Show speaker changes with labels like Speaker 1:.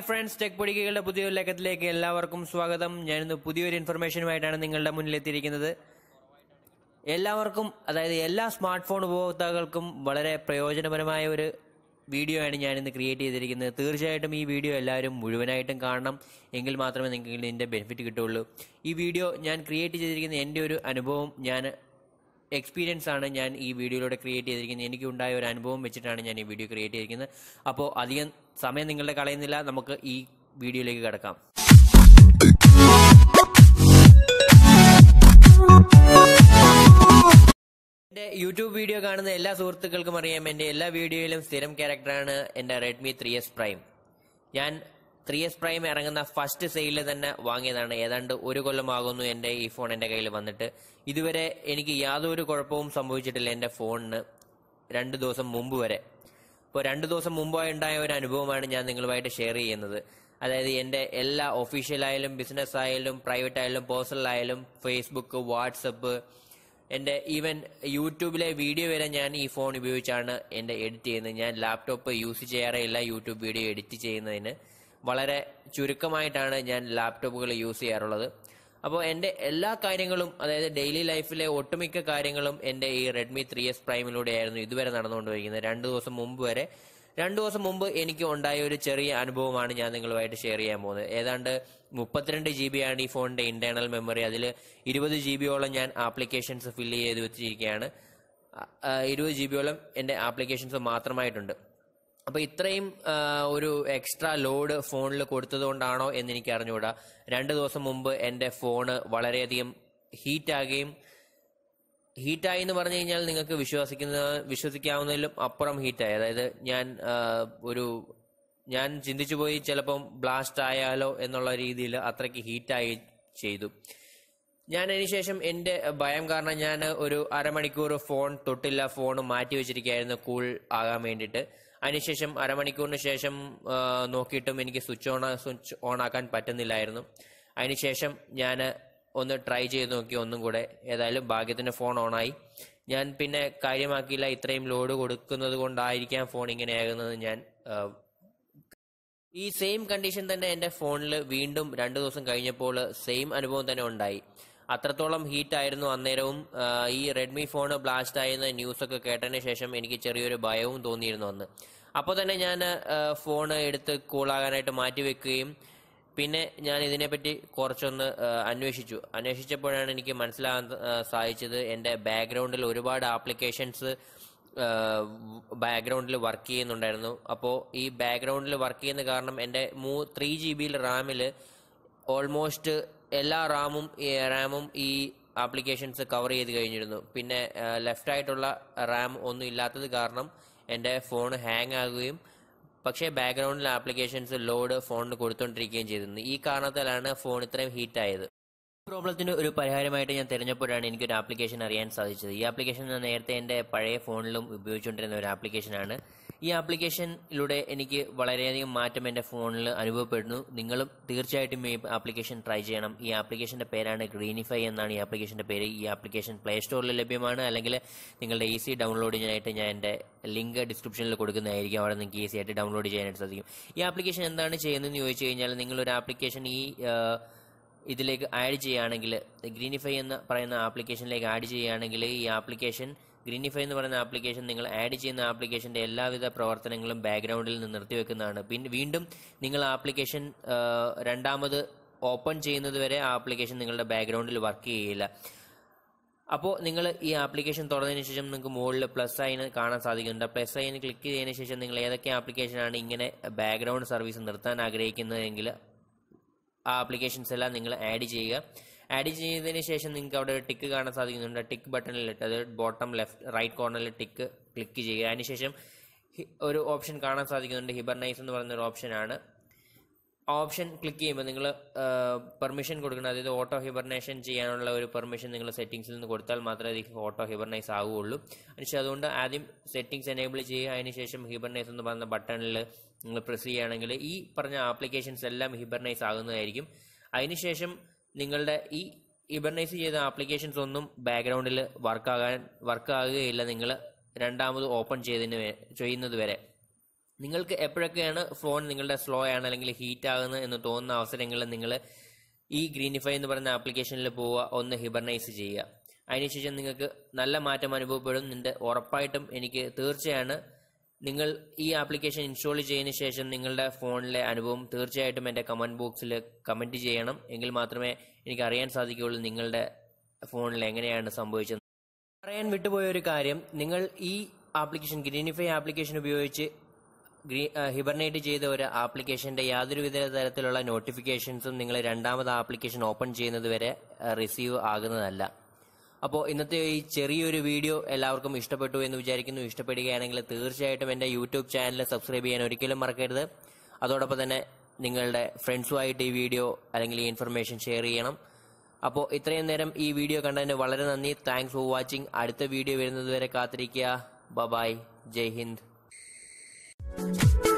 Speaker 1: hi friends tech പൊടികളുടെ പുതിയൊരു ലേഖത്തിലേക്ക് എല്ലാവർക്കും സ്വാഗതം ഞാനിന്ന് പുതിയൊരു ഇൻഫർമേഷനുമായിട്ടാണ് നിങ്ങളുടെ മുന്നിൽ എത്തിയിരിക്കുന്നത് എല്ലാവർക്കും അതായത് എല്ലാ സ്മാർട്ട് ഫോൺ ഉപഭോക്താക്കൾക്കും വളരെ പ്രയോജനപരമായ ഒരു വീഡിയോ ആണ് ഞാനിന്ന് ക്രിയേറ്റ് ചെയ്തിരിക്കുന്നത് തീർച്ചയായിട്ടും ഈ വീഡിയോ എല്ലാവരും മുഴുവനായിട്ടും കാണണം എങ്കിൽ മാത്രമേ നിങ്ങൾക്ക് ഇതിൻ്റെ ബെനിഫിറ്റ് കിട്ടുള്ളൂ ഈ വീഡിയോ ഞാൻ ക്രിയേറ്റ് ചെയ്തിരിക്കുന്ന എൻ്റെ ഒരു അനുഭവം ഞാൻ എക്സ്പീരിയൻസ് ആണ് ഞാൻ ഈ വീഡിയോയിലൂടെ ക്രിയേറ്റ് ചെയ്തിരിക്കുന്നത് എനിക്ക് ഉണ്ടായ ഒരു അനുഭവം വെച്ചിട്ടാണ് ഞാൻ ഈ വീഡിയോ ക്രിയേറ്റ് ചെയ്തിരിക്കുന്നത് അപ്പോൾ അധികം സമയം നിങ്ങളുടെ കളയുന്നില്ല നമുക്ക് ഈ വീഡിയോയിലേക്ക് കിടക്കാം എൻ്റെ യൂട്യൂബ് വീഡിയോ കാണുന്ന എല്ലാ സുഹൃത്തുക്കൾക്കും അറിയാം എൻ്റെ എല്ലാ വീഡിയോയിലും സ്ഥിരം ക്യാരക്ടറാണ് എൻ്റെ റെഡ്മി ത്രീ എസ് പ്രൈം ഞാൻ ത്രീ എസ് പ്രൈം ഇറങ്ങുന്ന ഫസ്റ്റ് സെയിലിൽ തന്നെ വാങ്ങിയതാണ് ഏതാണ്ട് ഒരു കൊല്ലമാകുന്നു എൻ്റെ ഈ ഫോൺ എൻ്റെ കയ്യിൽ വന്നിട്ട് ഇതുവരെ എനിക്ക് യാതൊരു കുഴപ്പവും സംഭവിച്ചിട്ടില്ല എൻ്റെ ഫോണിന് രണ്ട് ദിവസം മുമ്പ് വരെ ഇപ്പോൾ രണ്ട് ദിവസം മുമ്പായി ഉണ്ടായ ഒരു അനുഭവമാണ് ഞാൻ നിങ്ങളുമായിട്ട് ഷെയർ ചെയ്യുന്നത് അതായത് എൻ്റെ എല്ലാ ഒഫീഷ്യൽ ആയാലും ബിസിനസ് ആയാലും പ്രൈവറ്റ് ആയാലും പേഴ്സണൽ ആയാലും ഫേസ്ബുക്ക് വാട്സപ്പ് എൻ്റെ ഈവൻ യൂട്യൂബിലെ വീഡിയോ വരെ ഞാൻ ഈ ഫോൺ ഉപയോഗിച്ചാണ് എൻ്റെ എഡിറ്റ് ചെയ്യുന്നത് ഞാൻ ലാപ്ടോപ്പ് യൂസ് ചെയ്യാറേയില്ല യൂട്യൂബ് വീഡിയോ എഡിറ്റ് ചെയ്യുന്നതിന് വളരെ ചുരുക്കമായിട്ടാണ് ഞാൻ ലാപ്ടോപ്പുകൾ യൂസ് ചെയ്യാറുള്ളത് അപ്പോൾ എൻ്റെ എല്ലാ കാര്യങ്ങളും അതായത് ഡെയിലി ലൈഫിലെ ഒട്ടുമിക്ക കാര്യങ്ങളും എൻ്റെ ഈ റെഡ്മി ത്രീ എസ് പ്രൈമിലൂടെയായിരുന്നു ഇതുവരെ നടന്നുകൊണ്ടിരിക്കുന്നത് രണ്ട് ദിവസം മുമ്പ് വരെ രണ്ട് ദിവസം മുമ്പ് എനിക്ക് ഉണ്ടായ ഒരു ചെറിയ അനുഭവമാണ് ഞാൻ നിങ്ങളുമായിട്ട് ഷെയർ ചെയ്യാൻ പോകുന്നത് ഏതാണ്ട് മുപ്പത്തിരണ്ട് ജി ബി ആണ് ഈ ഫോണിന്റെ ഇന്റേണൽ മെമ്മറി അതിൽ ഇരുപത് ജി ബിയോളം ഞാൻ ആപ്ലിക്കേഷൻസ് ഫില്ല് ചെയ്ത് വെച്ചിരിക്കുകയാണ് ഇരുപത് ജി ബിയോളം എൻ്റെ ആപ്ലിക്കേഷൻസ് മാത്രമായിട്ടുണ്ട് അപ്പൊ ഇത്രയും ആ, ഒരു എക്സ്ട്രാ ലോഡ് ഫോണിൽ കൊടുത്തത് കൊണ്ടാണോ എന്ന് എനിക്ക് അറിഞ്ഞുകൂടാ രണ്ട് ദിവസം മുമ്പ് എൻ്റെ ഫോണ് വളരെയധികം ഹീറ്റാകുകയും ഹീറ്റായി എന്ന് പറഞ്ഞു കഴിഞ്ഞാൽ നിങ്ങൾക്ക് വിശ്വസിക്കുന്ന വിശ്വസിക്കാവുന്നതിലും അപ്പുറം ഹീറ്റായി അതായത് ഞാൻ ആ, ഒരു ഞാൻ ചിന്തിച്ചു പോയി ചിലപ്പം ബ്ലാസ്റ്റ് ആയാലോ എന്നുള്ള രീതിയിൽ അത്രയ്ക്ക് ഹീറ്റായി ചെയ്തു ഞാൻ അതിനുശേഷം എൻ്റെ ഭയം കാരണം ഞാൻ ഒരു അരമണിക്കൂർ ഫോൺ തൊട്ടില്ല ഫോൺ മാറ്റി വെച്ചിരിക്കുകയായിരുന്നു കൂൾ ആകാൻ വേണ്ടിയിട്ട് അതിനുശേഷം അരമണിക്കൂറിന് ശേഷം ആ, നോക്കിയിട്ടും എനിക്ക് സ്വിച്ച് ഓൺ സ്വിച്ച് ഓൺ ആക്കാൻ പറ്റുന്നില്ലായിരുന്നു അതിനുശേഷം ഞാൻ ഒന്ന് ട്രൈ ചെയ്ത് നോക്കി ഒന്നും കൂടെ ഏതായാലും ഭാഗ്യത്തിന് ഫോൺ ഓണായി ഞാൻ പിന്നെ കാര്യമാക്കിയില്ല ഇത്രയും ലോഡ് കൊടുക്കുന്നത് കൊണ്ടായിരിക്കാം ഫോൺ ഇങ്ങനെയാകുന്നത് ഞാൻ ആ, ഈ സെയിം കണ്ടീഷൻ തന്നെ എൻ്റെ ഫോണിൽ വീണ്ടും രണ്ടു ദിവസം കഴിഞ്ഞപ്പോൾ സെയിം അനുഭവം തന്നെ ഉണ്ടായി അത്രത്തോളം ഹീറ്റ് ആയിരുന്നു അന്നേരവും ആ, ഈ റെഡ്മി ഫോൺ ബ്ലാസ്റ്റ് ആയെന്ന ന്യൂസൊക്കെ കേട്ടതിന് ശേഷം എനിക്ക് ചെറിയൊരു ഭയവും തോന്നിയിരുന്നു അന്ന് അപ്പോൾ തന്നെ ഞാൻ ഫോൺ എടുത്ത് കൂളാകാനായിട്ട് മാറ്റി വെക്കുകയും പിന്നെ ഞാൻ ഇതിനെപ്പറ്റി കുറച്ചൊന്ന് ആ, അന്വേഷിച്ചു അന്വേഷിച്ചപ്പോഴാണ് എനിക്ക് മനസ്സിലാകാൻ ആ, സാധിച്ചത് എൻ്റെ ബാക്ക്ഗ്രൗണ്ടിൽ ഒരുപാട് ആപ്ലിക്കേഷൻസ് ബാക്ക്ഗ്രൗണ്ടിൽ വർക്ക് ചെയ്യുന്നുണ്ടായിരുന്നു അപ്പോൾ ഈ ബാക്ക്ഗ്രൗണ്ടിൽ വർക്ക് ചെയ്യുന്ന കാരണം എൻ്റെ മൂ ത്രീ ജി ബിയിൽ റാമിൽ ഓൾമോസ്റ്റ് എല്ലാ റാമും റാമും ഈ ആപ്ലിക്കേഷൻസ് കവർ ചെയ്ത് കഴിഞ്ഞിരുന്നു പിന്നെ ലെഫ്റ്റ് ആയിട്ടുള്ള റാം ഒന്നും ഇല്ലാത്തത് കാരണം എൻ്റെ ഫോൺ ഹാങ് ആകുകയും പക്ഷേ ബാക്ക്ഗ്രൗണ്ടിൽ ആപ്ലിക്കേഷൻസ് ലോഡ് ഫോണിന് കൊടുത്തുകൊണ്ടിരിക്കുകയും ചെയ്തിരുന്നു ഈ കാരണത്താലാണ് ഫോൺ ഇത്രയും ഹീറ്റ് ആയത് പ്രോബ്ലത്തിന് ഒരു പരിഹാരമായിട്ട് ഞാൻ തിരഞ്ഞപ്പോഴാണ് എനിക്കൊരു ആപ്ലിക്കേഷൻ അറിയാൻ സാധിച്ചത് ഈ ആപ്ലിക്കേഷൻ ഞാൻ നേരത്തെ എൻ്റെ പഴയ ഫോണിലും ഉപയോഗിച്ചുകൊണ്ടിരുന്ന ഒരു ആപ്ലിക്കേഷനാണ് ഈ ആപ്ലിക്കേഷനിലൂടെ എനിക്ക് വളരെയധികം മാറ്റം എൻ്റെ ഫോണിൽ അനുഭവപ്പെടുന്നു നിങ്ങളും തീർച്ചയായിട്ടും ഈ ആപ്ലിക്കേഷൻ ട്രൈ ചെയ്യണം ഈ ആപ്ലിക്കേഷൻ്റെ പേരാണ് ഗ്രീനിഫൈ എന്നാണ് ഈ ആപ്ലിക്കേഷൻ്റെ പേര് ഈ ആപ്ലിക്കേഷൻ പ്ലേ സ്റ്റോറിൽ ലഭ്യമാണ് അല്ലെങ്കിൽ നിങ്ങളുടെ ഈസി ഡൗൺലോഡിനായിട്ട് ഞാൻ എൻ്റെ ലിങ്ക് ഡിസ്ക്രിപ്ഷനിൽ കൊടുക്കുന്നതായിരിക്കും അവിടെ നിങ്ങൾക്ക് ഈസി ആയിട്ട് ഡൗൺലോഡ് ചെയ്യാനായിട്ട് സാധിക്കും ഈ ആപ്ലിക്കേഷൻ എന്താണ് ചെയ്യുന്നതെന്ന് ചോദിച്ചു കഴിഞ്ഞാൽ നിങ്ങളൊരു ആപ്ലിക്കേഷൻ ഈ ആ, ഇതിലേക്ക് ആഡ് ചെയ്യുകയാണെങ്കിൽ ഗ്രീനിഫൈ എന്ന് പറയുന്ന ആപ്ലിക്കേഷനിലേക്ക് ആഡ് ചെയ്യുകയാണെങ്കിൽ ഈ ആപ്ലിക്കേഷൻ ഗ്രീനിഫൈ എന്ന് പറയുന്ന ആപ്ലിക്കേഷൻ നിങ്ങൾ ആഡ് ചെയ്യുന്ന ആപ്ലിക്കേഷന്റെ എല്ലാവിധ പ്രവർത്തനങ്ങളും ബാക്ക്ഗ്രൗണ്ടിൽ നിന്ന് നിർത്തിവെക്കുന്നതാണ് പിന്നെ വീണ്ടും നിങ്ങൾ ആപ്ലിക്കേഷൻ രണ്ടാമത് ഓപ്പൺ ചെയ്യുന്നത് വരെ ആ ആപ്ലിക്കേഷൻ നിങ്ങളുടെ ബാക്ക്ഗ്രൗണ്ടിൽ വർക്ക് ചെയ്യില്ല അപ്പോൾ നിങ്ങൾ ഈ ആപ്ലിക്കേഷൻ തുറന്നതിന് ശേഷം നിങ്ങൾക്ക് മുകളിൽ പ്ലസ് സൈൻ കാണാൻ സാധിക്കുന്നുണ്ട് പ്ലസ് സൈൻ ക്ലിക്ക് ചെയ്തതിന് ശേഷം നിങ്ങൾ ഏതൊക്കെ ആപ്ലിക്കേഷനാണ് ഇങ്ങനെ ബാക്ക്ഗ്രൗണ്ട് സർവീസ് നിർത്താൻ ആഗ്രഹിക്കുന്നതെങ്കിൽ ആ ആപ്ലിക്കേഷൻസ് എല്ലാം നിങ്ങൾ ആഡ് ചെയ്യുക ആഡ് ചെയ്തതിന് ശേഷം നിങ്ങൾക്ക് അവിടെ ഒരു ടിക്ക് കാണാൻ സാധിക്കുന്നുണ്ട് ടിക്ക് ബട്ടണിലിട്ട് അത് ബോട്ടം ലെഫ്റ്റ് റൈറ്റ് കോർണറിൽ ടിക്ക് ക്ലിക്ക് ചെയ്യുക അതിനുശേഷം ഹി- ഒരു ഓപ്ഷൻ കാണാൻ സാധിക്കുന്നുണ്ട് ഹിബർനൈസ് എന്ന് പറയുന്ന ഒരു ഓപ്ഷനാണ് ആ ഓപ്ഷൻ ക്ലിക്ക് ചെയ്യുമ്പോൾ നിങ്ങൾ പെർമിഷൻ കൊടുക്കണം അതായത് ഓട്ടോ ഹിബർനേഷൻ ചെയ്യാനുള്ള ഒരു പെർമിഷൻ നിങ്ങൾ സെറ്റിംഗ്സിൽ നിന്ന് കൊടുത്താൽ മാത്രമേ ഇത് ഓട്ടോ ഹിബർനൈസ് ആവുകയുള്ളൂ അതിനുശേഷം അതുകൊണ്ട് ആദ്യം സെറ്റിംഗ്സ് എനേബിൾ ചെയ്യുക അതിനുശേഷം ഹിബർനൈസ് എന്ന് പറയുന്ന ബട്ടണിൽ നിങ്ങൾ പ്രസ് ചെയ്യുകയാണെങ്കിൽ ഈ പറഞ്ഞ ആപ്ലിക്കേഷൻസ് എല്ലാം ഹിബർനൈസ് ആകുന്നതായിരിക്കും അതിനുശേഷം നിങ്ങളുടെ ഈ ഹിബർനൈസ് ചെയ്ത ആപ്ലിക്കേഷൻസ് ഒന്നും ബാക്ക്ഗ്രൗണ്ടിൽ വർക്കാകാൻ വർക്ക് ആകുകയില്ല നിങ്ങൾ രണ്ടാമത് ഓപ്പൺ ചെയ്തതിന് വേ- ചെയ്യുന്നത് വരെ നിങ്ങൾക്ക് എപ്പോഴൊക്കെയാണ് ഫോൺ നിങ്ങളുടെ സ്ലോ ആണ് അല്ലെങ്കിൽ ഹീറ്റ് ആകുന്നത് എന്ന് തോന്നുന്ന അവസരങ്ങളിൽ നിങ്ങൾ ഈ ഗ്രീനിഫൈ എന്ന് പറയുന്ന ആപ്ലിക്കേഷനിൽ പോവുക ഒന്ന് ഹിബർനൈസ് ചെയ്യുക അതിനുശേഷം നിങ്ങൾക്ക് നല്ല മാറ്റം അനുഭവപ്പെടും നിന്റെ ഉറപ്പായിട്ടും എനിക്ക് തീർച്ചയാണ് നിങ്ങൾ ഈ ആപ്ലിക്കേഷൻ ഇൻസ്റ്റാൾ ചെയ്തതിന് ശേഷം നിങ്ങളുടെ ഫോണിലെ അനുഭവം തീർച്ചയായിട്ടും എൻ്റെ കമൻറ്റ് ബോക്സിൽ കമൻറ്റ് ചെയ്യണം എങ്കിൽ മാത്രമേ എനിക്ക് അറിയാൻ സാധിക്കുകയുള്ളൂ നിങ്ങളുടെ ഫോണിൽ എങ്ങനെയാണ് സംഭവിച്ചത് പറയാൻ വിട്ടുപോയ ഒരു കാര്യം നിങ്ങൾ ഈ ആപ്ലിക്കേഷൻ ഗ്രീനിഫൈ ആപ്ലിക്കേഷൻ ഉപയോഗിച്ച് ഗ്രീ ഹിബർനേറ്റ് ചെയ്ത ഒരു ആപ്ലിക്കേഷന്റെ യാതൊരുവിധ തരത്തിലുള്ള നോട്ടിഫിക്കേഷൻസും നിങ്ങൾ രണ്ടാമത് ആപ്ലിക്കേഷൻ ഓപ്പൺ ചെയ്യുന്നത് വരെ റിസീവ് ആകുന്നതല്ല അപ്പോൾ ഇന്നത്തെ ഈ ചെറിയൊരു വീഡിയോ എല്ലാവർക്കും ഇഷ്ടപ്പെട്ടു എന്ന് വിചാരിക്കുന്നു ഇഷ്ടപ്പെടുകയാണെങ്കിൽ തീർച്ചയായിട്ടും എൻ്റെ യൂട്യൂബ് ചാനൽ സബ്സ്ക്രൈബ് ചെയ്യാൻ ഒരിക്കലും മറക്കരുത് അതോടൊപ്പം തന്നെ നിങ്ങളുടെ ഫ്രണ്ട്സുമായിട്ട് ഈ വീഡിയോ അല്ലെങ്കിൽ ഈ ഇൻഫർമേഷൻ ഷെയർ ചെയ്യണം അപ്പോൾ ഇത്രയും നേരം ഈ വീഡിയോ കണ്ടതിന് വളരെ നന്ദി താങ്ക്സ് ഫോർ വാച്ചിങ് അടുത്ത വീഡിയോ വരുന്നത് വരെ കാത്തിരിക്കുക ബ ബായ് ജയ് ഹിന്ദ്